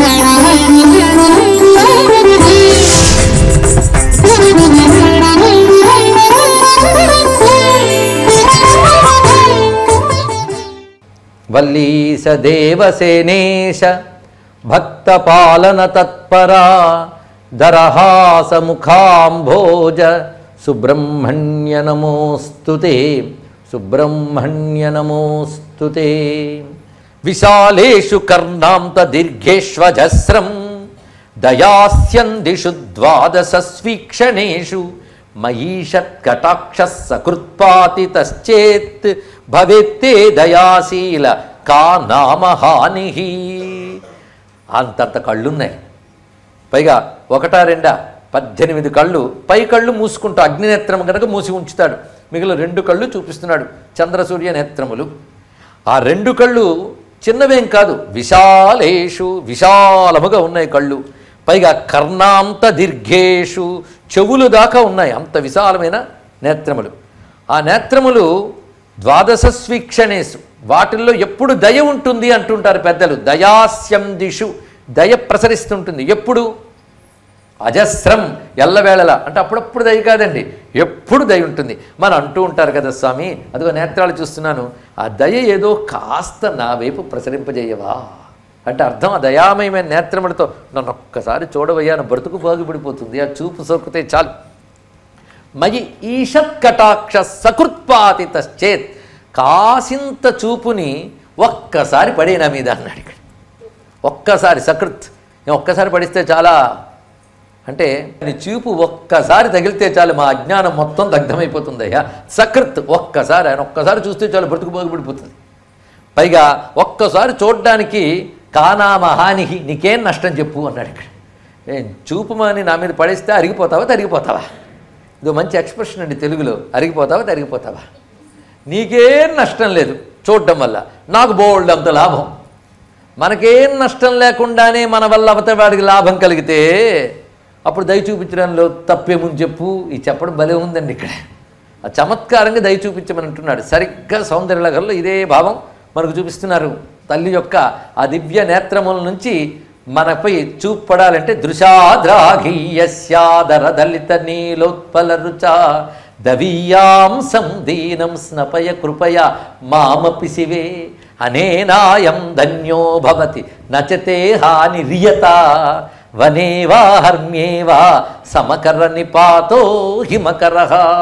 వల్లీశ దేవసేనేశ భక్తపాలన తత్పరా దరహాస ముఖాంభోజ సుబ్రహ్మణ్య నమోస్తుతే సుబ్రహ్మణ్య నమోస్తుతే విశాలేషు కర్ణాంత దీర్ఘేష్వజస్రం దయాస్యందిషు ద్వాదశస్వీక్షణేషు మయీషత్కటాక్ష సకృత్పాతితశ్చేత్ భవేత్తే దయాశీల కా నామహాని అంతంత కళ్ళున్నాయి పైగా ఒకటా రెండా పద్దెనిమిది కళ్ళు పై కళ్ళు మూసుకుంటూ అగ్నినేత్రం కనుక మూసి ఉంచుతాడు మిగిలిన రెండు కళ్ళు చూపిస్తున్నాడు చంద్రసూర్య నేత్రములు ఆ రెండు కళ్ళు చిన్నవేం కాదు విశాలేషు విశాలముగా ఉన్నాయి కళ్ళు పైగా కర్ణాంత దీర్ఘేషు చెవులు దాకా ఉన్నాయి అంత విశాలమైన నేత్రములు ఆ నేత్రములు ద్వాదశ స్వీక్షణేషు వాటిల్లో ఎప్పుడు దయ ఉంటుంది అంటుంటారు పెద్దలు దయాస్యం దిషు దయ ప్రసరిస్తుంటుంది ఎప్పుడు అజస్రం ఎల్లవేళలా అంటే అప్పుడప్పుడు దయ కాదండి ఎప్పుడు దయ ఉంటుంది మనం అంటూ ఉంటారు కదా స్వామి అదిగో నేత్రాలు చూస్తున్నాను ఆ దయ ఏదో కాస్త నా వైపు ప్రసరింపజేయవా అంటే అర్థం ఆ దయామయమైన నేత్రములతో నన్ను ఒక్కసారి చూడవయ్యా నా బ్రతుకు బాగుపడిపోతుంది ఆ చూపు సోకితే చాలు మయి ఈషత్ కటాక్ష సకృత్పాతితశ్చేత్ కాసింత చూపుని ఒక్కసారి పడే నా మీద అన్నాడు ఇక్కడ ఒక్కసారి సకృత్ నేను ఒక్కసారి పడిస్తే చాలా అంటే నీ చూపు ఒక్కసారి తగిలితే చాలు మా అజ్ఞానం మొత్తం దగ్ధమైపోతుందయ్యా సకృత్ ఒక్కసారి ఆయన ఒక్కసారి చూస్తే చాలు బ్రతుకు బాగుపడిపోతుంది పైగా ఒక్కసారి చూడడానికి కానామహానిహి నీకేం నష్టం చెప్పు అన్నాడు ఇక్కడ ఏం చూపు మాని నా మీద పడేస్తే అరిగిపోతావా తరిగిపోతావా ఇది మంచి ఎక్స్ప్రెషన్ అండి తెలుగులో అరిగిపోతావా తరిగిపోతావా నీకేం నష్టం లేదు చూడడం వల్ల నాకు బోల్డ్ అంత లాభం మనకేం నష్టం లేకుండానే మన వల్ల అవతల వాడికి లాభం కలిగితే అప్పుడు దయ చూపించడంలో తప్పేముంది చెప్పు ఈ చెప్పడం భలే ఉందండి ఇక్కడ ఆ చమత్కారంగా దయ చూపించమని అంటున్నాడు సరిగ్గా సౌందర్యలగల్లో ఇదే భావం మనకు చూపిస్తున్నారు తల్లి యొక్క ఆ దివ్య నేత్రముల నుంచి మనపై చూపడాలంటే దృశాద్రాఘీయస్యాదర దళిత నీలోత్పల రుచ దవీయాం సందీనం స్నపయ కృపయ మామపి శివే అనేనాయం ధన్యో భవతి నచతే హాని రియత వనే వా హర్మ్యే వా సమకర నిపాతో హిమకర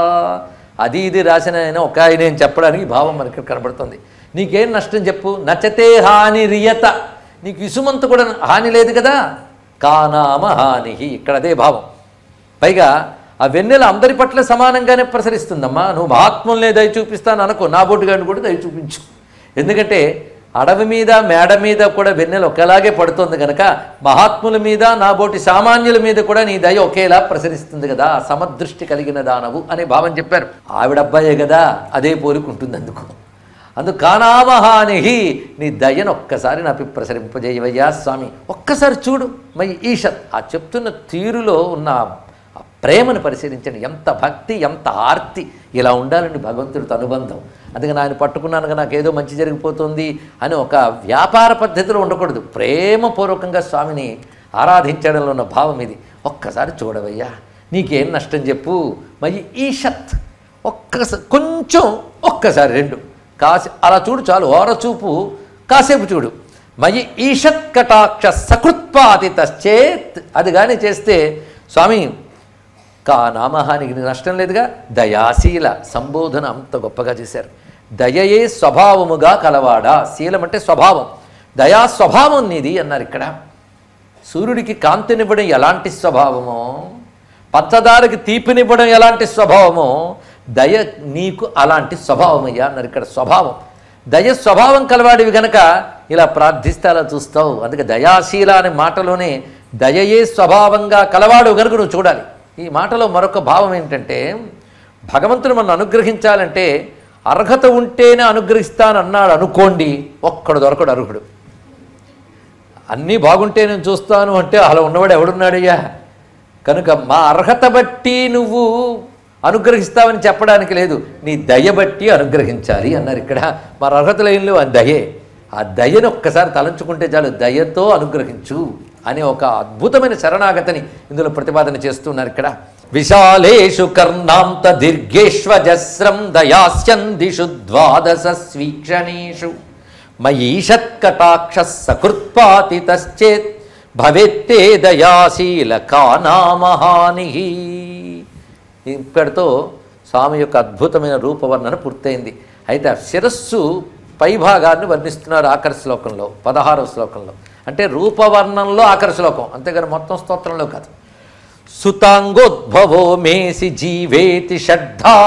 అది ఇది రాసిన ఆయన ఒక ఆయన ఏం చెప్పడానికి ఈ భావం మనకి కనబడుతుంది నీకేం నష్టం చెప్పు నచతే హాని రియత నీకు ఇసుమంత కూడా హాని లేదు కదా కానామ హాని ఇక్కడ అదే భావం పైగా ఆ వెన్నెల అందరి పట్ల సమానంగానే ప్రసరిస్తుందమ్మా నువ్వు మహాత్ముల్నే దయ చూపిస్తాను అనుకో నా బొట్టుగాడిని కూడా దయ చూపించు ఎందుకంటే అడవి మీద మేడ మీద కూడా వెన్నెల ఒకేలాగే పడుతుంది కనుక మహాత్ముల మీద నా బోటి సామాన్యుల మీద కూడా నీ దయ ఒకేలా ప్రసరిస్తుంది కదా సమదృష్టి కలిగిన దానవు అనే భావం చెప్పారు ఆవిడ అబ్బాయే కదా అదే పోలికుంటుంది అందుకు అందుకు కానామహానిహి నీ దయను ఒక్కసారి నాపై ప్రసరింపజేయవయ్యా స్వామి ఒక్కసారి చూడు మై ఈషత్ ఆ చెప్తున్న తీరులో ఉన్న ఆ ప్రేమను పరిశీలించండి ఎంత భక్తి ఎంత ఆర్తి ఇలా ఉండాలండి భగవంతుడితో అనుబంధం అందుకని ఆయన పట్టుకున్నానుగా నాకేదో మంచి జరిగిపోతుంది అని ఒక వ్యాపార పద్ధతిలో ఉండకూడదు ప్రేమపూర్వకంగా స్వామిని ఆరాధించడంలో ఉన్న భావం ఇది ఒక్కసారి చూడవయ్యా నీకేం నష్టం చెప్పు మయి ఈషత్ ఒక్కసారి కొంచెం ఒక్కసారి రెండు కాసి అలా చూడు చాలు ఓర చూపు కాసేపు చూడు మయి ఈషత్ కటాక్ష సకృత్పాతితశ్చేత్ అది కానీ చేస్తే స్వామి కా నామహానికి నీకు నష్టం లేదుగా దయాశీల సంబోధన అంత గొప్పగా చేశారు దయయే స్వభావముగా కలవాడా శీలం అంటే స్వభావం దయా స్వభావం నీది అన్నారు ఇక్కడ సూర్యుడికి కాంతినివ్వడం ఎలాంటి స్వభావమో పచ్చదారికి తీపినివ్వడం ఎలాంటి స్వభావమో దయ నీకు అలాంటి స్వభావమయ్యా అన్నారు ఇక్కడ స్వభావం దయ స్వభావం కలవాడివి గనక ఇలా ప్రార్థిస్తే అలా చూస్తావు అందుకే దయాశీల అనే మాటలోనే దయయే స్వభావంగా కలవాడు గనుక నువ్వు చూడాలి ఈ మాటలో మరొక భావం ఏంటంటే భగవంతుడు మనం అనుగ్రహించాలంటే అర్హత ఉంటేనే అనుగ్రహిస్తానన్నాడు అనుకోండి ఒక్కడు దొరకడు అర్హుడు అన్నీ బాగుంటే నేను చూస్తాను అంటే అలా ఉన్నవాడు ఎవడున్నాడయ్యా కనుక మా అర్హత బట్టి నువ్వు అనుగ్రహిస్తావని చెప్పడానికి లేదు నీ దయ బట్టి అనుగ్రహించాలి అన్నారు ఇక్కడ మా అర్హత లైన్లో ఆ దయే ఆ దయను ఒక్కసారి తలంచుకుంటే చాలు దయతో అనుగ్రహించు అనే ఒక అద్భుతమైన శరణాగతిని ఇందులో ప్రతిపాదన చేస్తున్నారు ఇక్కడ విశాలేషు కర్ణాంత దీర్ఘేష్వజస్రం దయాస్యం దిషు ద్వాదశ స్వీక్షణేషు మయీషత్కటాక్ష సకృత్పాతితశ్చేత్ భవేత్తే దయాశీల కానామహాని ఇక్కడితో స్వామి యొక్క అద్భుతమైన రూపవర్ణన పూర్తయింది అయితే ఆ శిరస్సు పైభాగాన్ని వర్ణిస్తున్నారు ఆఖరి శ్లోకంలో పదహారవ శ్లోకంలో అంటే రూపవర్ణంలో ఆఖరి శ్లోకం అంతేగాని మొత్తం స్తోత్రంలో కాదు సుతాంగోద్భవో మేసి జీవేతి షడ్ధా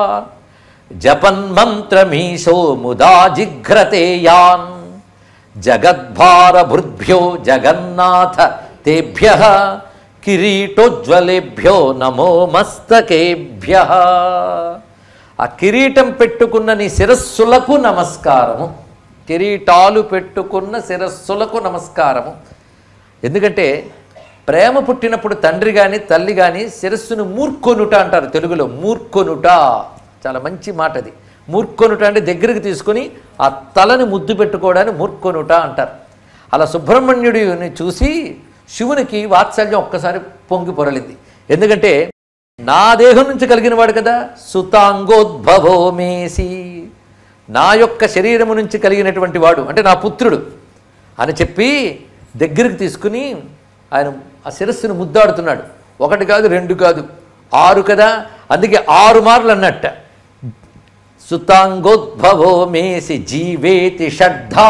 జపన్మంత్రమీశో ముదా జిఘ్రతే యాన్ జగద్భారభృద్భ్యో జగన్నాథ తేభ్య కిరీటోజ్వలేభ్యో నమో మస్తకేభ్య ఆ కిరీటం పెట్టుకున్న నీ శిరస్సులకు నమస్కారము కిరీటాలు పెట్టుకున్న శిరస్సులకు నమస్కారము ఎందుకంటే ప్రేమ పుట్టినప్పుడు తండ్రి కానీ తల్లి కానీ శిరస్సును మూర్ఖొనుట అంటారు తెలుగులో మూర్ఖొనుట చాలా మంచి మాట అది మూర్ఖొనుట అంటే దగ్గరికి తీసుకొని ఆ తలని ముద్దు పెట్టుకోవడానికి మూర్ఖొనుట అంటారు అలా సుబ్రహ్మణ్యుడిని చూసి శివునికి వాత్సల్యం ఒక్కసారి పొంగి పొరలింది ఎందుకంటే నా దేహం నుంచి కలిగిన వాడు కదా సుతాంగోద్భవో మేసి నా యొక్క శరీరము నుంచి కలిగినటువంటి వాడు అంటే నా పుత్రుడు అని చెప్పి దగ్గరికి తీసుకుని ఆయన ఆ శిరస్సును ముద్దాడుతున్నాడు ఒకటి కాదు రెండు కాదు ఆరు కదా అందుకే ఆరు మార్లు అన్నట్ట సుతాంగోద్భవో మేసి జీవేతి షడ్ధా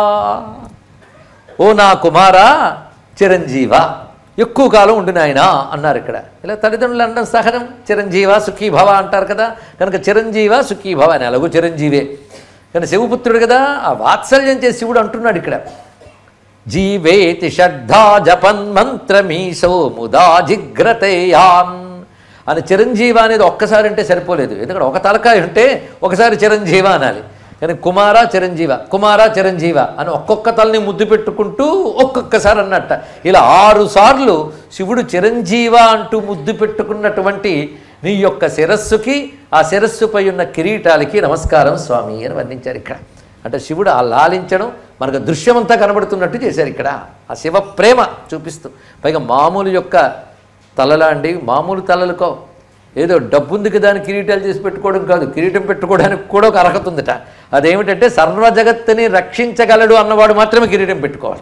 ఓ నా కుమారా చిరంజీవ ఎక్కువ కాలం ఉండు నాయన అన్నారు ఇక్కడ ఇలా తల్లిదండ్రులు అనడం సహజం చిరంజీవ సుఖీభవ అంటారు కదా కనుక చిరంజీవ సుఖీభవ అని అలాగూ చిరంజీవే కానీ శివపుత్రుడు కదా ఆ వాత్సల్యం చేసి శివుడు అంటున్నాడు ఇక్కడ జీవేతి షడ్ధా జపన్మంత్రమీశో ముదా జిగ్రతేయాన్ అని చిరంజీవ అనేది ఒక్కసారి అంటే సరిపోలేదు ఎందుకంటే ఒక తలకాయ ఉంటే ఒకసారి చిరంజీవ అనాలి కానీ కుమార చిరంజీవ కుమార చిరంజీవ అని ఒక్కొక్క తలని ముద్దు పెట్టుకుంటూ ఒక్కొక్కసారి అన్నట్ట ఇలా ఆరు సార్లు శివుడు చిరంజీవ అంటూ ముద్దు పెట్టుకున్నటువంటి నీ యొక్క శిరస్సుకి ఆ శిరస్సుపై ఉన్న కిరీటాలకి నమస్కారం స్వామి అని వర్ణించారు ఇక్కడ అంటే శివుడు ఆ లాలించడం మనకు దృశ్యమంతా కనబడుతున్నట్టు చేశారు ఇక్కడ ఆ శివ ప్రేమ చూపిస్తూ పైగా మామూలు యొక్క తలలా అండి మామూలు తలలకో ఏదో డబ్బుంది కదా అని కిరీటాలు చేసి పెట్టుకోవడం కాదు కిరీటం పెట్టుకోవడానికి కూడా ఒక అర్హత ఉందట అదేమిటంటే సర్వ జగత్తుని రక్షించగలడు అన్నవాడు మాత్రమే కిరీటం పెట్టుకోవాలి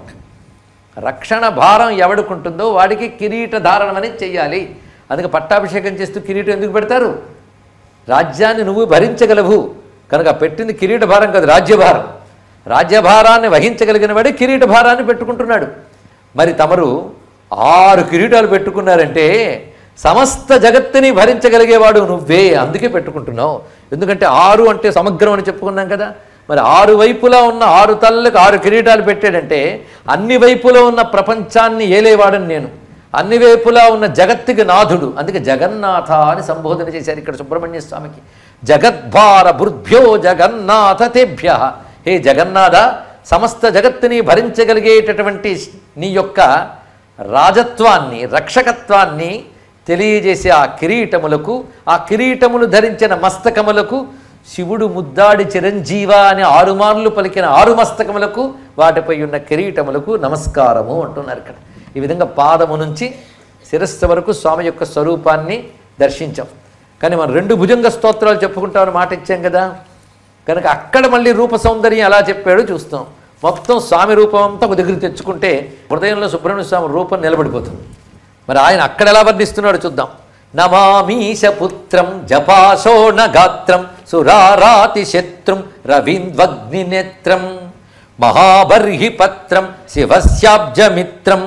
రక్షణ భారం ఎవడుకుంటుందో వాడికి కిరీట ధారణం అనేది చెయ్యాలి అందుకే పట్టాభిషేకం చేస్తూ కిరీటం ఎందుకు పెడతారు రాజ్యాన్ని నువ్వు భరించగలవు కనుక పెట్టింది కిరీట భారం కాదు రాజ్యభారం రాజ్యభారాన్ని వహించగలిగిన వాడే కిరీట భారాన్ని పెట్టుకుంటున్నాడు మరి తమరు ఆరు కిరీటాలు పెట్టుకున్నారంటే సమస్త జగత్తుని భరించగలిగేవాడు నువ్వే అందుకే పెట్టుకుంటున్నావు ఎందుకంటే ఆరు అంటే సమగ్రం అని చెప్పుకున్నాం కదా మరి ఆరు వైపులా ఉన్న ఆరు తల్లకు ఆరు కిరీటాలు పెట్టాడంటే అన్ని వైపులో ఉన్న ప్రపంచాన్ని ఏలేవాడని నేను అన్ని వైపులా ఉన్న జగత్తుకి నాథుడు అందుకే జగన్నాథ అని సంబోధన చేశారు ఇక్కడ సుబ్రహ్మణ్య స్వామికి జగద్భార బుద్భ్యో జగన్నాథ తేభ్య హే జగన్నాథ సమస్త జగత్తుని భరించగలిగేటటువంటి నీ యొక్క రాజత్వాన్ని రక్షకత్వాన్ని తెలియజేసే ఆ కిరీటములకు ఆ కిరీటములు ధరించిన మస్తకములకు శివుడు ముద్దాడి చిరంజీవ అని ఆరుమార్లు పలికిన ఆరు మస్తకములకు వాటిపై ఉన్న కిరీటములకు నమస్కారము అంటున్నారు ఇక్కడ ఈ విధంగా పాదము నుంచి శిరస్సు వరకు స్వామి యొక్క స్వరూపాన్ని దర్శించాం కానీ మనం రెండు భుజంగ స్తోత్రాలు చెప్పుకుంటామని మాట ఇచ్చాం కదా కనుక అక్కడ మళ్ళీ రూప సౌందర్యం ఎలా చెప్పాడో చూస్తాం మొత్తం స్వామి రూపం అంతా ఒక దగ్గరికి తెచ్చుకుంటే హృదయంలో సుబ్రహ్మణ్య స్వామి రూపం నిలబడిపోతుంది మరి ఆయన అక్కడ ఎలా వర్ణిస్తున్నాడో చూద్దాం నమామీశ పుత్రం జపాశోణ గాత్రం సురారాతి శత్రుం రవీంద్వగ్ని నేత్రం మహాబర్హి పత్రం శివస్యాబ్జమిత్రం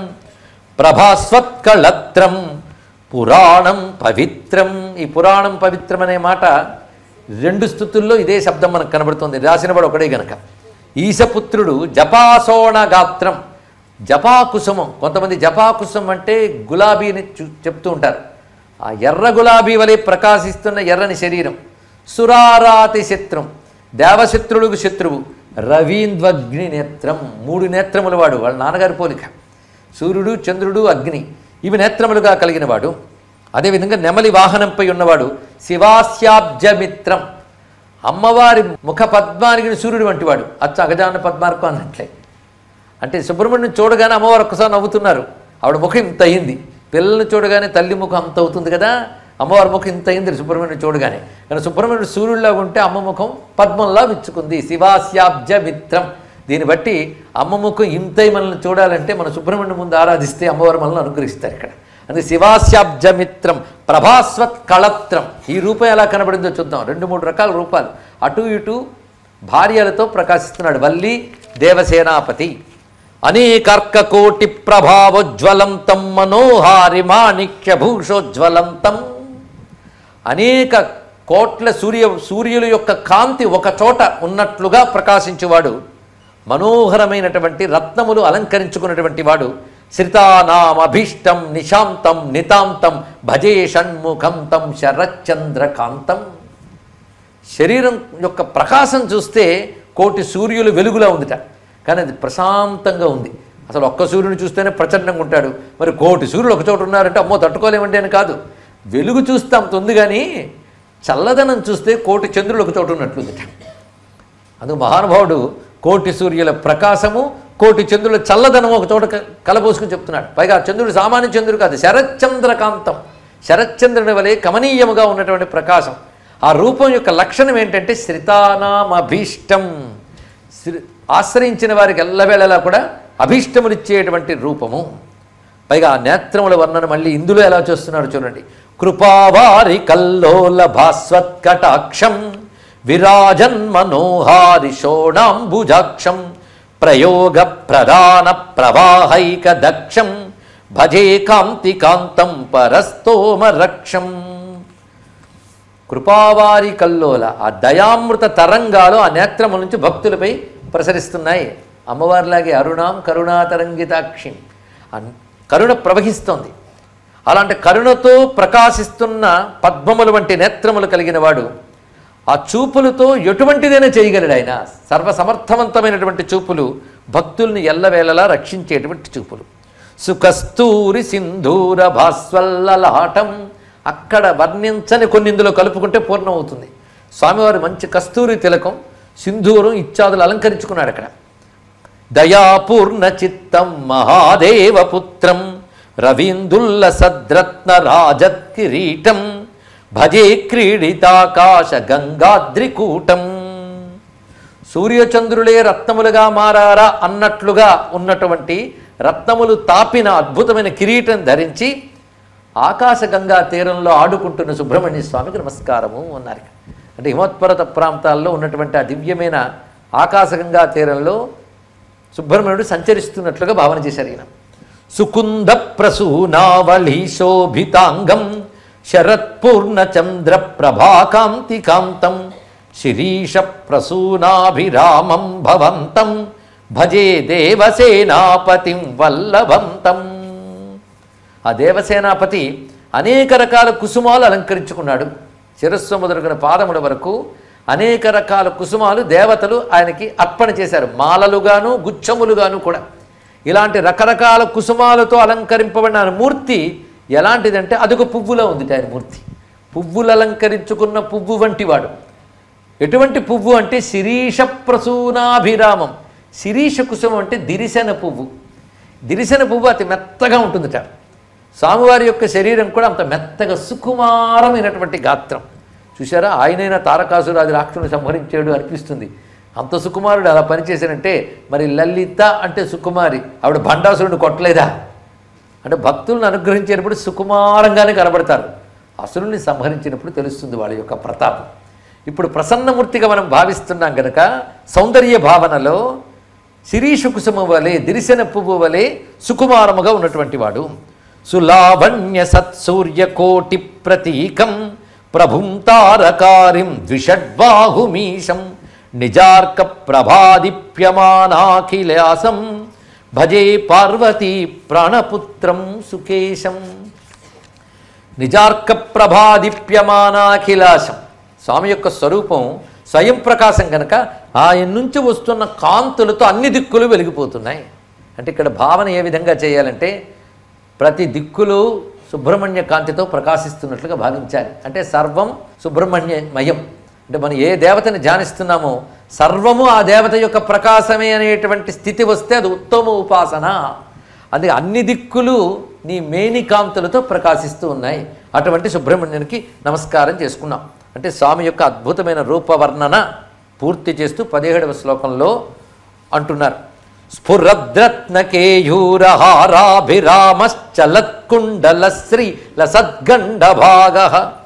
ప్రభాస్వత్కళత్రం పురాణం పవిత్రం ఈ పురాణం పవిత్రం అనే మాట రెండు స్థుతుల్లో ఇదే శబ్దం మనకు కనబడుతుంది రాసినవాడు ఒకడే గనక ఈశపుత్రుడు జపాసోణ గాత్రం జపాకుసుమం కొంతమంది జపాకుసుమం అంటే గులాబీని చూ చెప్తూ ఉంటారు ఆ ఎర్ర గులాబీ వలె ప్రకాశిస్తున్న ఎర్రని శరీరం సురారాతి శత్రం దేవశత్రులకు శత్రువు రవీంద్వగ్ని నేత్రం మూడు నేత్రముల వాడు వాళ్ళ నాన్నగారి పోలిక సూర్యుడు చంద్రుడు అగ్ని ఇవి నేత్రములుగా కలిగిన వాడు అదేవిధంగా నెమలి వాహనంపై ఉన్నవాడు శివాస్యాబ్జమిత్రం అమ్మవారి ముఖ పద్మానికి సూర్యుడు వంటివాడు అచ్చ అగజాన పద్మార్కం అన్నట్లే అంటే సుబ్రహ్మణ్యం చూడగానే అమ్మవారు ఒక్కసారి నవ్వుతున్నారు ఆవిడ ముఖం ఇంత అయింది పిల్లల్ని చూడగానే తల్లి ముఖం అంత అవుతుంది కదా అమ్మవారి ముఖం ఇంత అయింది సుబ్రహ్మణ్యుడు చూడగానే కానీ సుబ్రహ్మణ్యుడు సూర్యుడిలాగా ఉంటే అమ్మ ముఖం పద్మంలా విచ్చుకుంది శివాస్యాబ్జ మిత్రం దీన్ని బట్టి అమ్మ ముఖం ఇంతై మనల్ని చూడాలంటే మన సుబ్రహ్మణ్యం ముందు ఆరాధిస్తే అమ్మవారు మనల్ని అనుగ్రహిస్తారు ఇక్కడ అందుకే శివాస్యాబ్జ మిత్రం ప్రభాస్వత్ కళత్రం ఈ రూపం ఎలా కనబడిందో చూద్దాం రెండు మూడు రకాల రూపాలు అటు ఇటు భార్యలతో ప్రకాశిస్తున్నాడు వల్లి దేవసేనాపతి అనేకర్క కోటి ప్రభావోజ్వలంతం మనోహారి మాణిక్య భూషోజ్వలంతం అనేక కోట్ల సూర్య సూర్యుల యొక్క కాంతి ఒక చోట ఉన్నట్లుగా ప్రకాశించువాడు మనోహరమైనటువంటి రత్నములు అలంకరించుకున్నటువంటి వాడు శ్రితానామభీష్టం నిశాంతం నితాంతం భజే షణ్ముఖం తం శరచంద్రకాంతం శరీరం యొక్క ప్రకాశం చూస్తే కోటి సూర్యులు వెలుగులా ఉందిట కానీ అది ప్రశాంతంగా ఉంది అసలు ఒక్క సూర్యుని చూస్తేనే ప్రచండంగా ఉంటాడు మరి కోటి సూర్యులు ఒక చోట ఉన్నారంటే అమ్మో తట్టుకోలేమండి అని కాదు వెలుగు చూస్తే అంత ఉంది కానీ చల్లదనం చూస్తే కోటి చంద్రులు ఒక చోట ఉన్నట్లుందిట అందుకు మహానుభావుడు కోటి సూర్యుల ప్రకాశము కోటి చంద్రుల చల్లదనం ఒక చోట క- కలబోసుకుని చెప్తున్నాడు పైగా చంద్రుడు సామాన్య చంద్రుడు కాదు శరచంద్రకాంతం శరచంద్రుని వలె కమనీయముగా ఉన్నటువంటి ప్రకాశం ఆ రూపం యొక్క లక్షణం ఏంటంటే శ్రితానామభీష్టం శ్రీ ఆశ్రయించిన వారికి ఎల్లవేళలా కూడా అభీష్టములిచ్చేటువంటి రూపము పైగా ఆ నేత్రముల వర్ణన మళ్ళీ ఇందులో ఎలా చేస్తున్నాడు చూడండి కృపావారి కల్లోల భాస్వత్కటాక్షం విరాజన్ మనోహారి షోణాంబుజాక్షం ప్రయోగ ప్రధాన ప్రవాహైక దక్షం భజే కాంతి కాంతం పరస్తోమ రక్షం కృపావారి కల్లోల ఆ దయామృత తరంగాలు ఆ నేత్రముల నుంచి భక్తులపై ప్రసరిస్తున్నాయి అమ్మవారిలాగే అరుణాం కరుణాతరంగితాక్షిం ఆ కరుణ ప్రవహిస్తోంది అలాంటి కరుణతో ప్రకాశిస్తున్న పద్మములు వంటి నేత్రములు కలిగిన వాడు ఆ చూపులతో ఎటువంటిదైనా చేయగలడు ఆయన సర్వసమర్థవంతమైనటువంటి చూపులు భక్తుల్ని ఎల్లవేళలా రక్షించేటువంటి చూపులు సుకస్తూరి సింధూర భాస్వల్లలాటం అక్కడ వర్ణించని కొన్ని ఇందులో కలుపుకుంటే పూర్ణం అవుతుంది స్వామివారు మంచి కస్తూరి తిలకం సింధూరం ఇత్యాదులు అలంకరించుకున్నాడు అక్కడ దయాపూర్ణ చిత్తం మహాదేవపుత్రం రవీందుల్ల సద్రత్న రాజత్ కిరీటం భజే క్రీడితాకాశ గంగాద్రికూటం సూర్యచంద్రులే రత్నములుగా మారారా అన్నట్లుగా ఉన్నటువంటి రత్నములు తాపిన అద్భుతమైన కిరీటం ధరించి ఆకాశగంగా తీరంలో ఆడుకుంటున్న సుబ్రహ్మణ్య స్వామికి నమస్కారము అన్నారు అంటే హిమోత్పర్వత ప్రాంతాల్లో ఉన్నటువంటి ఆ దివ్యమైన ఆకాశగంగా తీరంలో సుబ్రహ్మణ్యుడు సంచరిస్తున్నట్లుగా భావన చేశారు ఈయన సుకుంద ప్రసూనావళి శోభితాంగం శరత్పూర్ణ చంద్ర ప్రభాకాంతి కాంతం శిరీష ప్రసూనాభిరామం భవంతం భజే దేవసేనాపతిం వల్లభంతం ఆ దేవసేనాపతి అనేక రకాల కుసుమాలు అలంకరించుకున్నాడు శిరస్సు మొదలుగున పాదముల వరకు అనేక రకాల కుసుమాలు దేవతలు ఆయనకి అర్పణ చేశారు మాలలుగాను గుచ్చములుగాను కూడా ఇలాంటి రకరకాల కుసుమాలతో అలంకరింపబడిన ఆయన మూర్తి ఎలాంటిదంటే అదొక పువ్వులో ఉంది ఆయన మూర్తి పువ్వులు అలంకరించుకున్న పువ్వు వంటి వాడు ఎటువంటి పువ్వు అంటే శిరీష ప్రసూనాభిరామం శిరీష కుసుమం అంటే దిరిశన పువ్వు దిరిశన పువ్వు అతి మెత్తగా ఉంటుందిట స్వామివారి యొక్క శరీరం కూడా అంత మెత్తగా సుకుమారమైనటువంటి గాత్రం చూసారా ఆయనైనా తారకాసురాది రాక్షసుని సంహరించాడు అనిపిస్తుంది అంత సుకుమారుడు అలా పనిచేశాడంటే మరి లలిత అంటే సుకుమారి ఆవిడ భండాసురుడిని కొట్టలేదా అంటే భక్తులను అనుగ్రహించేటప్పుడు సుకుమారంగానే కనబడతారు అసురుల్ని సంహరించినప్పుడు తెలుస్తుంది వాళ్ళ యొక్క ప్రతాపం ఇప్పుడు ప్రసన్నమూర్తిగా మనం భావిస్తున్నాం గనక సౌందర్య భావనలో శిరీష కుసుమ వలె దిరిశన పువ్వు వలె సుకుమారముగా ఉన్నటువంటి వాడు సులావణ్య సత్సూర్యకోటి ప్రతీకం ప్రభుం తారకారిం ద్విషడ్బాహుమీశం నిజార్క ప్రభాదిప్యమానాఖిలాసం భజే పార్వతీ ప్రాణపుత్రం సుకేశం నిజార్క ప్రభాదిప్యమానాఖిలాశం స్వామి యొక్క స్వరూపం స్వయం ప్రకాశం కనుక ఆయన నుంచి వస్తున్న కాంతులతో అన్ని దిక్కులు వెలిగిపోతున్నాయి అంటే ఇక్కడ భావన ఏ విధంగా చేయాలంటే ప్రతి దిక్కులు సుబ్రహ్మణ్య కాంతితో ప్రకాశిస్తున్నట్లుగా భావించాలి అంటే సర్వం సుబ్రహ్మణ్యమయం అంటే మనం ఏ దేవతని ధ్యానిస్తున్నామో సర్వము ఆ దేవత యొక్క ప్రకాశమే అనేటువంటి స్థితి వస్తే అది ఉత్తమ ఉపాసన అందుకే అన్ని దిక్కులు నీ మేనికాంతులతో ప్రకాశిస్తూ ఉన్నాయి అటువంటి సుబ్రహ్మణ్యునికి నమస్కారం చేసుకున్నాం అంటే స్వామి యొక్క అద్భుతమైన రూపవర్ణన పూర్తి చేస్తూ పదిహేడవ శ్లోకంలో అంటున్నారు స్ఫురద్రత్నకేయూరహారాభిరామశ్చలత్కుండల శ్రీ లసద్గండ భాగ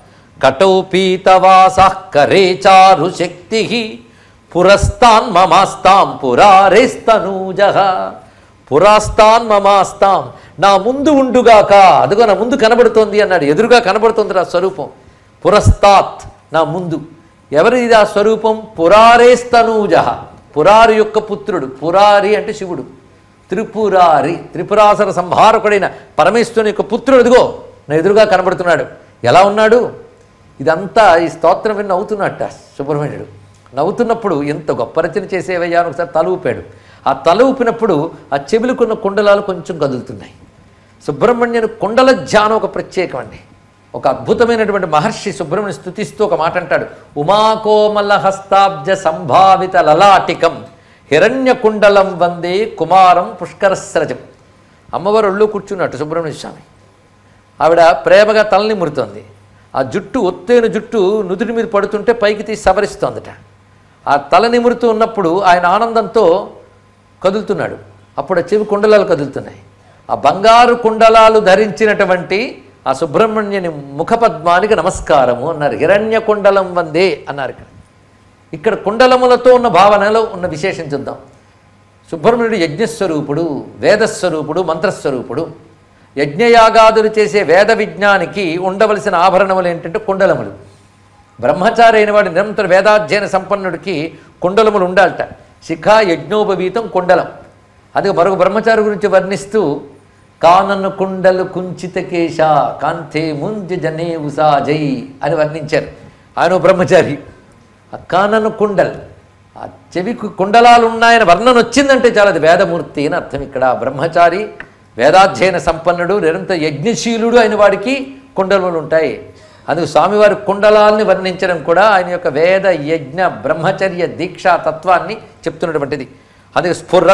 కటౌ పీతవాసః కరే చారు శక్తి పురస్తాన్ మమాస్తాం పురారేస్తనూజ పురాస్తాన్ మమాస్తాం నా ముందు ఉండుగాక అదిగో నా ముందు కనబడుతోంది అన్నాడు ఎదురుగా కనబడుతుంది నా స్వరూపం పురస్తాత్ నా ముందు ఎవరిది ఆ స్వరూపం పురారేస్తనూజ పురారి యొక్క పుత్రుడు పురారి అంటే శివుడు త్రిపురారి త్రిపురాసర సంహారకుడైన పరమేశ్వరుని యొక్క పుత్రుడు అదిగో నా ఎదురుగా కనబడుతున్నాడు ఎలా ఉన్నాడు ఇదంతా ఈ స్తోత్రం విని నవ్వుతున్నట్ట సుబ్రహ్మణ్యుడు నవ్వుతున్నప్పుడు ఎంత గొప్ప రచన చేసేవయ్యా అని ఒకసారి తల ఊపాడు ఆ తల ఊపినప్పుడు ఆ చెవులకున్న కుండలాలు కొంచెం కదులుతున్నాయి సుబ్రహ్మణ్యుని కుండల ధ్యానం ఒక ప్రత్యేకం అండి ఒక అద్భుతమైనటువంటి మహర్షి సుబ్రహ్మణ్య స్థుతిస్తూ ఒక మాట అంటాడు ఉమాకోమల హస్తాబ్జ సంభావిత లలాటికం హిరణ్య కుండలం వందే కుమారం పుష్కరస్రజం అమ్మవారు ఒళ్ళు కూర్చున్నట్టు సుబ్రహ్మణ్య స్వామి ఆవిడ ప్రేమగా తలని మురుతోంది ఆ జుట్టు ఒత్తైన జుట్టు నుదుటి మీద పడుతుంటే పైకి తీసి సవరిస్తోందట ఆ తల నిమురుతూ ఉన్నప్పుడు ఆయన ఆనందంతో కదులుతున్నాడు అప్పుడు ఆ చెవి కుండలాలు కదులుతున్నాయి ఆ బంగారు కుండలాలు ధరించినటువంటి ఆ సుబ్రహ్మణ్యుని ముఖపద్మానికి నమస్కారము అన్నారు హిరణ్య కుండలం వందే అన్నారు ఇక్కడ ఇక్కడ కుండలములతో ఉన్న భావనలో ఉన్న విశేషం చూద్దాం సుబ్రహ్మణ్యుడు యజ్ఞస్వరూపుడు వేదస్వరూపుడు మంత్రస్వరూపుడు యజ్ఞయాగాదులు చేసే వేద విజ్ఞానికి ఉండవలసిన ఆభరణములు ఏంటంటే కుండలములు బ్రహ్మచారి అయిన వాడు నిరంతర వేదాధ్యయన సంపన్నుడికి కుండలములు ఉండాలట శిఖ యజ్ఞోపవీతం కుండలం అది మరొక బ్రహ్మచారి గురించి వర్ణిస్తూ కానన్ను కుండలు కుంచిత కేశ కాంతే ముంజ జనే ఉసా జై అని వర్ణించారు ఆయన ఓ బ్రహ్మచారి ఆ కానన్ను కుండల్ ఆ చెవికి కుండలాలు ఉన్నాయని వర్ణన వచ్చిందంటే చాలా అది వేదమూర్తి అని అర్థం ఇక్కడ ఆ బ్రహ్మచారి వేదాధ్యయన సంపన్నుడు నిరంతర యజ్ఞశీలుడు అయిన వాడికి కుండలములు ఉంటాయి అందుకు స్వామివారి కుండలాల్ని వర్ణించడం కూడా ఆయన యొక్క వేద యజ్ఞ బ్రహ్మచర్య దీక్షా తత్వాన్ని చెప్తున్నటువంటిది అందుకే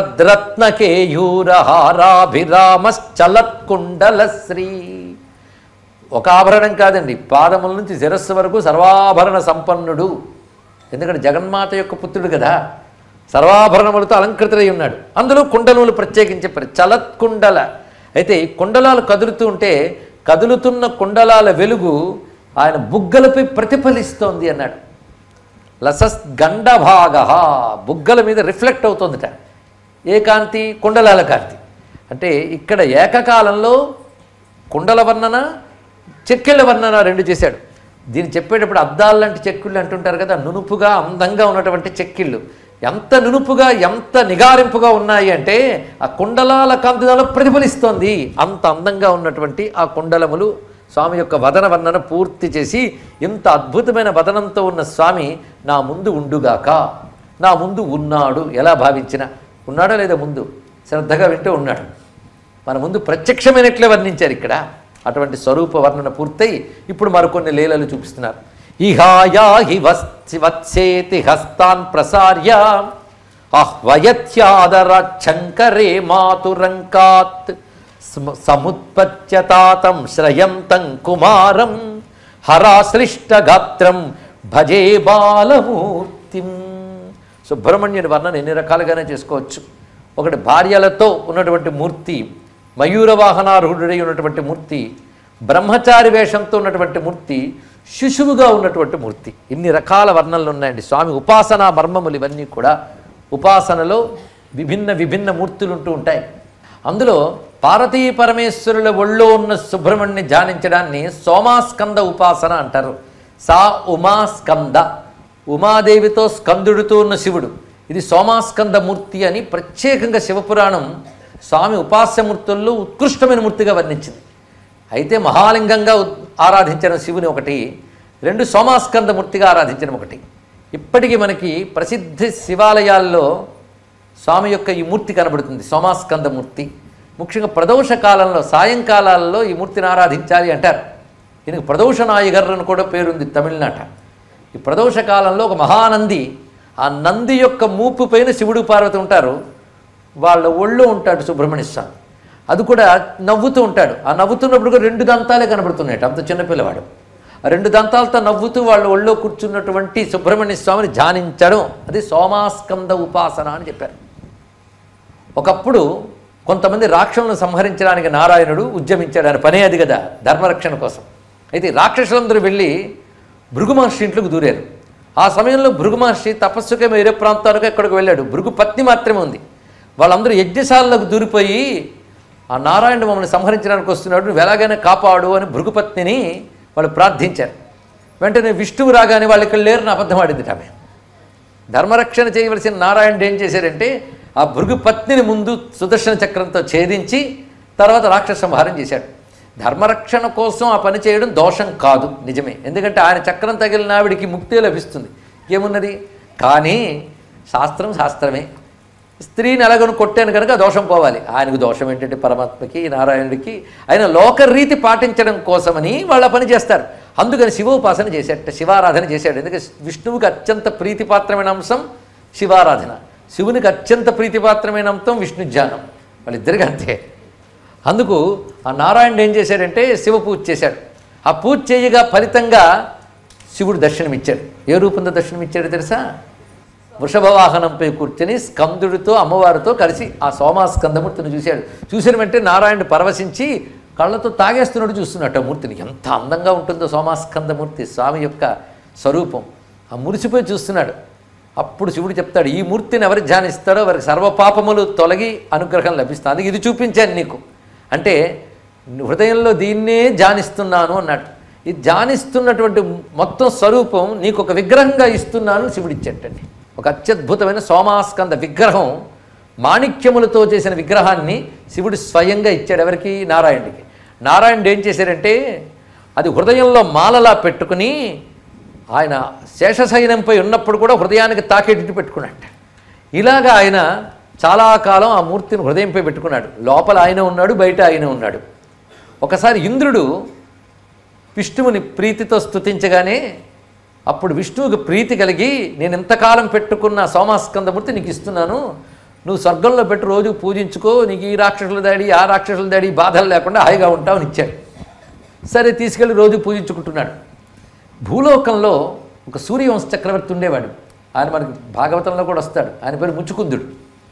స్ఫురద్రత్నకేయూరహారాభిరామశ్చలత్కుండల శ్రీ ఒక ఆభరణం కాదండి పాదముల నుంచి శిరస్సు వరకు సర్వాభరణ సంపన్నుడు ఎందుకంటే జగన్మాత యొక్క పుత్రుడు కదా సర్వాభరణములతో అలంకృతుడై ఉన్నాడు అందులో కుండలములు ప్రత్యేకించి చెప్పారు చలత్కుండల అయితే ఈ కుండలాలు కదులుతూ ఉంటే కదులుతున్న కుండలాల వెలుగు ఆయన బుగ్గలపై ప్రతిఫలిస్తోంది అన్నాడు లసస్ గండభాగ బుగ్గల మీద రిఫ్లెక్ట్ అవుతుందిట ఏ కాంతి కుండలాల కాంతి అంటే ఇక్కడ ఏకకాలంలో కుండల వర్ణన చెక్కిళ్ళ వర్ణన రెండు చేశాడు దీన్ని చెప్పేటప్పుడు అద్దాలు లాంటి చెక్కిళ్ళు అంటుంటారు కదా నునుపుగా అందంగా ఉన్నటువంటి చెక్కిళ్ళు ఎంత నునుపుగా ఎంత నిగారింపుగా ఉన్నాయి అంటే ఆ కుండలాల కాంతిలో ప్రతిఫలిస్తోంది అంత అందంగా ఉన్నటువంటి ఆ కుండలములు స్వామి యొక్క వదన వర్ణన పూర్తి చేసి ఇంత అద్భుతమైన వదనంతో ఉన్న స్వామి నా ముందు ఉండుగాక నా ముందు ఉన్నాడు ఎలా భావించినా ఉన్నాడా లేదా ముందు శ్రద్ధగా వింటూ ఉన్నాడు మన ముందు ప్రత్యక్షమైనట్లే వర్ణించారు ఇక్కడ అటువంటి స్వరూప వర్ణన పూర్తయి ఇప్పుడు మరికొన్ని లీలలు చూపిస్తున్నారు ఇహాయా హి వత్సి వత్సేతి హస్తాన్ ప్రసార్య ఆహ్వయత్యాదరాచ్చంకరే మాతురంకాత్ స్మ- సముత్పత్యతాతం శ్రయంతం కుమారం హరాశ్లిష్టగాత్రం భజే బాలమూర్తిం సుబ్రహ్మణ్యుని వర్ణన ఎన్ని రకాలుగానే చేసుకోవచ్చు ఒకటి భార్యలతో ఉన్నటువంటి మూర్తి మయూర వాహనారూఢుడై ఉన్నటువంటి మూర్తి బ్రహ్మచారి వేషంతో ఉన్నటువంటి మూర్తి శిశువుగా ఉన్నటువంటి మూర్తి ఇన్ని రకాల వర్ణనలు ఉన్నాయండి స్వామి ఉపాసనా మర్మములు ఇవన్నీ కూడా ఉపాసనలో విభిన్న విభిన్న మూర్తులు ఉంటూ ఉంటాయి అందులో పార్వతీ పరమేశ్వరుల ఒళ్ళో ఉన్న సుబ్రహ్మణ్ణి ధ్యానించడాన్ని సోమాస్కంద ఉపాసన అంటారు సా ఉమాస్కంద ఉమాదేవితో స్కందుడితో ఉన్న శివుడు ఇది సోమాస్కంద మూర్తి అని ప్రత్యేకంగా శివపురాణం స్వామి ఉపాస్యమూర్తుల్లో ఉత్కృష్టమైన మూర్తిగా వర్ణించింది అయితే మహాలింగంగా ఉ- ఆరాధించడం శివుని ఒకటి రెండు సోమాస్కంద మూర్తిగా ఆరాధించడం ఒకటి ఇప్పటికీ మనకి ప్రసిద్ధ శివాలయాల్లో స్వామి యొక్క ఈ మూర్తి కనబడుతుంది సోమాస్కంద మూర్తి ముఖ్యంగా ప్రదోష కాలంలో సాయంకాలాల్లో ఈ మూర్తిని ఆరాధించాలి అంటారు ఈయనకు ప్రదోష నాయగర్ అని కూడా పేరుంది తమిళనాట ఈ ప్రదోష కాలంలో ఒక మహానంది ఆ నంది యొక్క మూపు పైన శివుడు పార్వతి ఉంటారు వాళ్ళ ఒళ్ళో ఉంటాడు సుబ్రహ్మణ్య స్వామి అది కూడా నవ్వుతూ ఉంటాడు ఆ నవ్వుతున్నప్పుడు కూడా రెండు దంతాలే కనబడుతున్నాయి అంత చిన్నపిల్లవాడు ఆ రెండు దంతాలతో నవ్వుతూ వాళ్ళు ఒళ్ళో కూర్చున్నటువంటి సుబ్రహ్మణ్య స్వామిని ధ్యానించడం అది సోమాస్కంద ఉపాసన అని చెప్పారు ఒకప్పుడు కొంతమంది రాక్షసులను సంహరించడానికి నారాయణుడు ఉద్యమించాడు ఆయన పనే అది కదా ధర్మరక్షణ కోసం అయితే ఈ రాక్షసులందరూ వెళ్ళి భృగు మహర్షి ఇంట్లోకి దూరారు ఆ సమయంలో భృగు మహర్షి తపస్సుకే వేరే ప్రాంతాలకు ఎక్కడికి వెళ్ళాడు భృగు పత్ని మాత్రమే ఉంది వాళ్ళందరూ యజ్ఞశాలలకు దూరిపోయి ఆ నారాయణుడు మమ్మల్ని సంహరించడానికి వస్తున్నాడు నువ్వు ఎలాగైనా కాపాడు అని భృగుపత్నిని వాళ్ళు ప్రార్థించారు వెంటనే విష్ణువు రాగానే వాళ్ళు ఇక్కడ లేరని అబద్ధం ఆడింది ఆమె ధర్మరక్షణ చేయవలసిన నారాయణుడు ఏం చేశాడంటే ఆ భృగు పత్నిని ముందు సుదర్శన చక్రంతో ఛేదించి తర్వాత రాక్షస సంహారం చేశాడు ధర్మరక్షణ కోసం ఆ పని చేయడం దోషం కాదు నిజమే ఎందుకంటే ఆయన చక్రం తగిలిన ఆవిడికి ముక్తి లభిస్తుంది ఏమున్నది కానీ శాస్త్రం శాస్త్రమే స్త్రీని ఎలాగను కొట్టాను కనుక ఆ దోషం పోవాలి ఆయనకు దోషం ఏంటంటే పరమాత్మకి నారాయణుడికి ఆయన లోకరీతి పాటించడం కోసమని వాళ్ళ పని చేస్తారు అందుకని శివోపాసన చేశాడట శివారాధన చేశాడు ఎందుకంటే విష్ణువుకి అత్యంత ప్రీతిపాత్రమైన అంశం శివారాధన శివునికి అత్యంత ప్రీతిపాత్రమైన అంశం విష్ణు ధ్యానం వాళ్ళిద్దరికీ అంతే అందుకు ఆ నారాయణుడు ఏం చేశాడంటే శివ పూజ చేశాడు ఆ పూజ చేయగా ఫలితంగా శివుడు దర్శనమిచ్చాడు ఏ రూపంలో దర్శనమిచ్చాడు తెలుసా వృషభ వాహనంపై కూర్చొని స్కందుడితో అమ్మవారితో కలిసి ఆ సోమాస్కందమూర్తిని చూశాడు చూసిన వెంటనే నారాయణుడు పరవశించి కళ్ళతో తాగేస్తున్నాడు చూస్తున్నట్టు ఆ మూర్తిని ఎంత అందంగా ఉంటుందో సోమాస్కందమూర్తి స్వామి యొక్క స్వరూపం ఆ మురిసిపోయి చూస్తున్నాడు అప్పుడు శివుడు చెప్తాడు ఈ మూర్తిని ఎవరు ధ్యానిస్తారో వారికి సర్వపాపములు తొలగి అనుగ్రహం లభిస్తుంది అందుకే ఇది చూపించాను నీకు అంటే హృదయంలో దీన్నే ధ్యానిస్తున్నాను అన్నాడు ఈ ధ్యానిస్తున్నటువంటి మొత్తం స్వరూపం నీకు ఒక విగ్రహంగా ఇస్తున్నాను శివుడు ఇచ్చేటండి ఒక అత్యద్భుతమైన సోమాస్కంద విగ్రహం మాణిక్యములతో చేసిన విగ్రహాన్ని శివుడు స్వయంగా ఇచ్చాడు ఎవరికి నారాయణుడికి నారాయణుడు ఏం చేశారంటే అది హృదయంలో మాలలా పెట్టుకుని ఆయన శేషశయనంపై ఉన్నప్పుడు కూడా హృదయానికి తాకేటిట్టు పెట్టుకున్నట్ట ఇలాగా ఆయన చాలా కాలం ఆ మూర్తిని హృదయంపై పెట్టుకున్నాడు లోపల ఆయన ఉన్నాడు బయట ఆయన ఉన్నాడు ఒకసారి ఇంద్రుడు విష్ణువుని ప్రీతితో స్తుతించగానే అప్పుడు విష్ణువుకి ప్రీతి కలిగి నేను ఇంతకాలం పెట్టుకున్న సోమాస్కందమూర్తి నీకు ఇస్తున్నాను నువ్వు స్వర్గంలో పెట్టి రోజు పూజించుకో నీకు ఈ రాక్షసుల దాడి ఆ రాక్షసుల దాడి బాధలు లేకుండా హాయిగా ఉంటావు అని ఇచ్చాడు సరే తీసుకెళ్ళి రోజు పూజించుకుంటున్నాడు భూలోకంలో ఒక సూర్యవంశ చక్రవర్తి ఉండేవాడు ఆయన మనకి భాగవతంలో కూడా వస్తాడు ఆయన పేరు ముచ్చుకుందుడు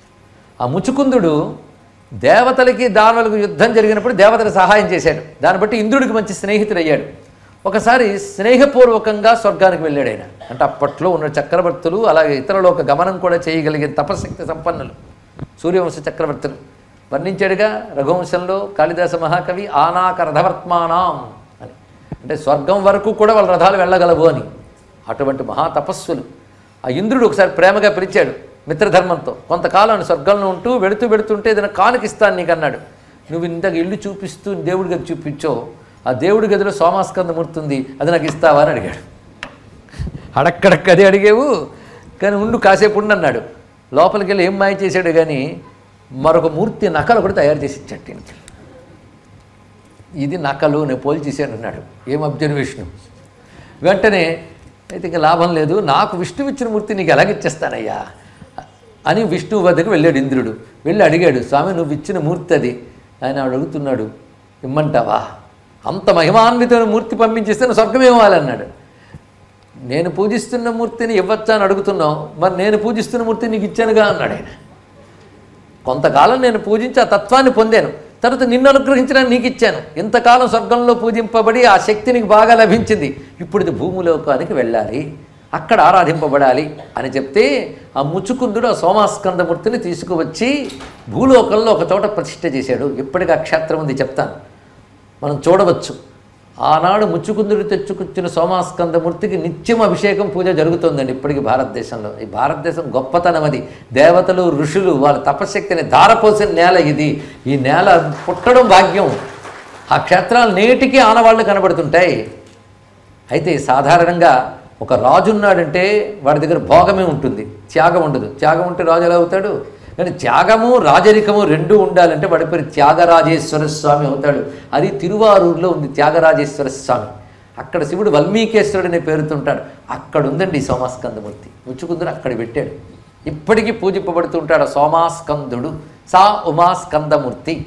ఆ ముచుకుందుడు దేవతలకి దానవులకు యుద్ధం జరిగినప్పుడు దేవతలకు సహాయం చేశాడు దాన్ని బట్టి ఇంద్రుడికి మంచి స్నేహితుడయ్యాడు ఒకసారి స్నేహపూర్వకంగా స్వర్గానికి వెళ్ళాడు ఆయన అంటే అప్పట్లో ఉన్న చక్రవర్తులు అలాగే ఇతరులోక గమనం కూడా చేయగలిగిన తపశక్తి సంపన్నులు సూర్యవంశ చక్రవర్తులు వర్ణించాడుగా రఘువంశంలో కాళిదాస మహాకవి ఆనాక రథవర్త్మానాం అని అంటే స్వర్గం వరకు కూడా వాళ్ళ రథాలు వెళ్ళగలవు అని అటువంటి మహా తపస్సులు ఆ ఇంద్రుడు ఒకసారి ప్రేమగా పిలిచాడు మిత్రధర్మంతో కొంతకాలం ఆయన స్వర్గంలో ఉంటూ వెళుతూ వెళుతుంటే ఏదైనా కానుకిస్తాను నీకు అన్నాడు నువ్వు ఇంతకు ఇల్లు చూపిస్తూ దేవుడి గది చూపించో ఆ దేవుడి గదిలో సోమాస్కందమూర్తి ఉంది అది నాకు ఇస్తావా అని అడిగాడు అడక్కడక్క అదే అడిగేవు కానీ ఉండు కాసేపు ఉండు అన్నాడు లోపలికి వెళ్ళి ఏం మాయ చేశాడు కానీ మరొక మూర్తి నకలు కూడా తయారు చేసి ఇచ్చాడు ఈయనకి. ఇది నకలు నేను పోలి చేశాను అన్నాడు ఏం అబ్జర్వేషన్ వెంటనే అయితే ఇంకా లాభం లేదు నాకు విష్ణువు ఇచ్చిన మూర్తి నీకు ఎలాగిచ్చేస్తానయ్యా అని విష్ణువు వద్దకు వెళ్ళాడు ఇంద్రుడు వెళ్ళి అడిగాడు స్వామి నువ్వు ఇచ్చిన మూర్తి అది ఆయన అడుగుతున్నాడు ఇమ్మంటావా అంత మహిమాన్వితమైన మూర్తి పంపించేస్తే నువ్వు స్వర్గం ఇవ్వాలన్నాడు నేను పూజిస్తున్న మూర్తిని ఇవ్వచ్చా అని అడుగుతున్నావు మరి నేను పూజిస్తున్న మూర్తిని నీకు ఇచ్చానుగా అన్నాడు ఆయన కొంతకాలం నేను పూజించి ఆ తత్వాన్ని పొందాను తర్వాత నిన్ను అనుగ్రహించడానికి నీకు ఇచ్చాను ఇంతకాలం స్వర్గంలో పూజింపబడి ఆ శక్తి నీకు బాగా లభించింది ఇప్పుడు ఇది భూమిలోకానికి వెళ్ళాలి అక్కడ ఆరాధింపబడాలి అని చెప్తే ఆ ముచుకుందుడు ఆ సోమాస్కందమూర్తిని తీసుకువచ్చి భూలోకంలో ఒక చోట ప్రతిష్ఠ చేశాడు ఇప్పటికీ ఆ క్షేత్రం ఉంది చెప్తాను మనం చూడవచ్చు ఆనాడు ముచ్చుకుందుడు తెచ్చుకొచ్చిన సోమాస్కందమూర్తికి నిత్యం అభిషేకం పూజ జరుగుతోందండి ఇప్పటికీ భారతదేశంలో ఈ భారతదేశం గొప్పతనం అది దేవతలు ఋషులు వాళ్ళ తపశక్తిని ధారపోసిన నేల ఇది ఈ నేల పుట్టడం భాగ్యం ఆ క్షేత్రాలు నేటికి ఆనవాళ్ళు కనబడుతుంటాయి అయితే సాధారణంగా ఒక రాజు ఉన్నాడంటే వాడి దగ్గర భోగమే ఉంటుంది త్యాగం ఉండదు త్యాగం ఉంటే రాజు ఎలా అవుతాడు కానీ త్యాగము రాజరికము రెండూ ఉండాలంటే వాడి పేరు త్యాగరాజేశ్వర స్వామి అవుతాడు అది తిరువారూరులో ఉంది త్యాగరాజేశ్వర స్వామి అక్కడ శివుడు వల్మీకేశ్వరుడు అనే పేరుతో ఉంటాడు అక్కడ ఉందండి ఈ సోమాస్కందమూర్తి ముచ్చుకుందుడు అక్కడ పెట్టాడు ఇప్పటికీ పూజింపబడుతుంటాడు ఆ సోమాస్కందుడు సా ఉమాస్కందమూర్తి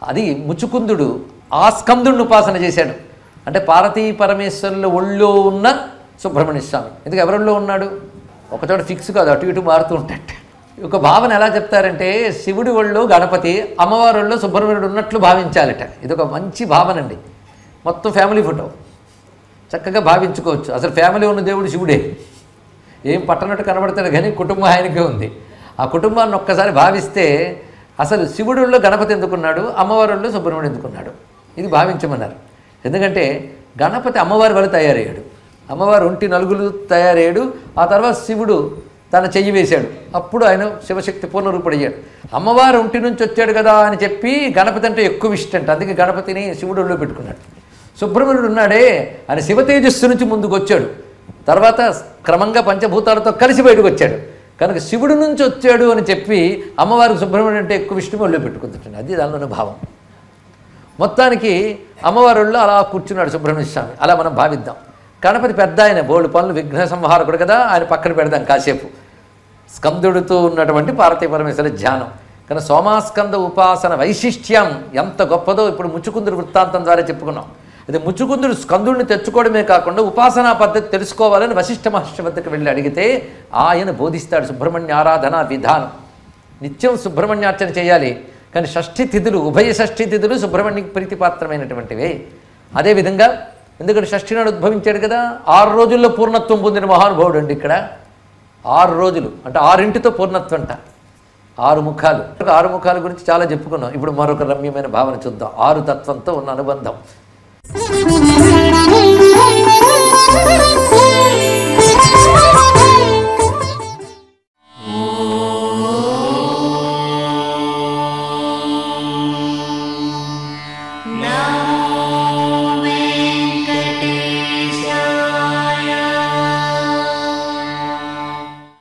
అది ముచుకుందుడు ఆ స్కందుడిని ఉపాసన చేశాడు అంటే పార్వతీ పరమేశ్వరుల ఒళ్ళో ఉన్న సుబ్రహ్మణ్య స్వామి ఎందుకు ఎవరిలో ఉన్నాడు ఒకచోట ఫిక్స్ కాదు అటు ఇటు మారుతూ ఉంటాడు ఒక భావన ఎలా చెప్తారంటే శివుడి ఒళ్ళో గణపతి అమ్మవారి ఒళ్ళో సుబ్రహ్మణ్యుడు ఉన్నట్లు భావించాలట ఇది ఒక మంచి భావన అండి మొత్తం ఫ్యామిలీ ఫోటో చక్కగా భావించుకోవచ్చు అసలు ఫ్యామిలీ ఉన్న దేవుడు శివుడే ఏం పట్టనట్టు కనబడతాడు కానీ కుటుంబం ఆయనకే ఉంది ఆ కుటుంబాన్ని ఒక్కసారి భావిస్తే అసలు శివుడుల్లో గణపతి ఎందుకున్నాడు అమ్మవారిలో సుబ్రహ్మణ్యం ఎందుకున్నాడు ఇది భావించమన్నారు ఎందుకంటే గణపతి అమ్మవారి వల్ల తయారయ్యాడు అమ్మవారు ఒంటి నలుగులు తయారయ్యాడు ఆ తర్వాత శివుడు తన చెయ్యి వేశాడు అప్పుడు ఆయన శివశక్తి పూర్ణరూపుడయ్యాడు అమ్మవారు ఒంటి నుంచి వచ్చాడు కదా అని చెప్పి గణపతి అంటే ఎక్కువ ఇష్టంట అందుకే గణపతిని శివుడులో పెట్టుకున్నాడు సుబ్రహ్మణ్యుడు ఉన్నాడే ఆయన శివ తేజస్సు నుంచి ముందుకు వచ్చాడు తర్వాత క్రమంగా పంచభూతాలతో కలిసి బయటకు వచ్చాడు కనుక శివుడి నుంచి వచ్చాడు అని చెప్పి అమ్మవారికి సుబ్రహ్మణ్యుడు అంటే ఎక్కువ విష్ణు ఒళ్ళో పెట్టుకుంటుంటాడు అది దానిలోని భావం మొత్తానికి అమ్మవారుల్లో అలా కూర్చున్నాడు సుబ్రహ్మణ్య స్వామి అలా మనం భావిద్దాం గణపతి పెద్ద ఆయన బోళ్ళు పనులు విఘ్న సంహారకుడు కదా ఆయన పక్కన పెడదాం కాసేపు స్కందుడితో ఉన్నటువంటి పార్వతీ పరమేశ్వర ధ్యానం కానీ సోమాస్కంద ఉపాసన వైశిష్ట్యం ఎంత గొప్పదో ఇప్పుడు ముచ్చుకుందుడు వృత్తాంతం ద్వారా చెప్పుకున్నాం అది ముచ్చుకుందుడు స్కందుడిని తెచ్చుకోవడమే కాకుండా ఉపాసనా పద్ధతి తెలుసుకోవాలని వశిష్ఠ మహర్షి వద్దకు వెళ్ళి అడిగితే ఆయన బోధిస్తాడు సుబ్రహ్మణ్య ఆరాధన విధానం నిత్యం సుబ్రహ్మణ్యార్చన చేయాలి కానీ షష్ఠి తిథులు ఉభయ షష్ఠి తిథులు సుబ్రహ్మణ్యకి ప్రీతిపాత్రమైనటువంటివే అదేవిధంగా ఎందుకంటే షష్ఠి నాడు ఉద్భవించాడు కదా ఆరు రోజుల్లో పూర్ణత్వం పొందిన మహానుభావుడు అండి ఇక్కడ ఆరు రోజులు అంటే ఆరింటితో పూర్ణత్వం అంట ఆరు ముఖాలు ఆరు ముఖాల గురించి చాలా చెప్పుకున్నాం ఇప్పుడు మరొక రమ్యమైన భావన చూద్దాం ఆరు తత్వంతో ఉన్న అనుబంధం Thank you.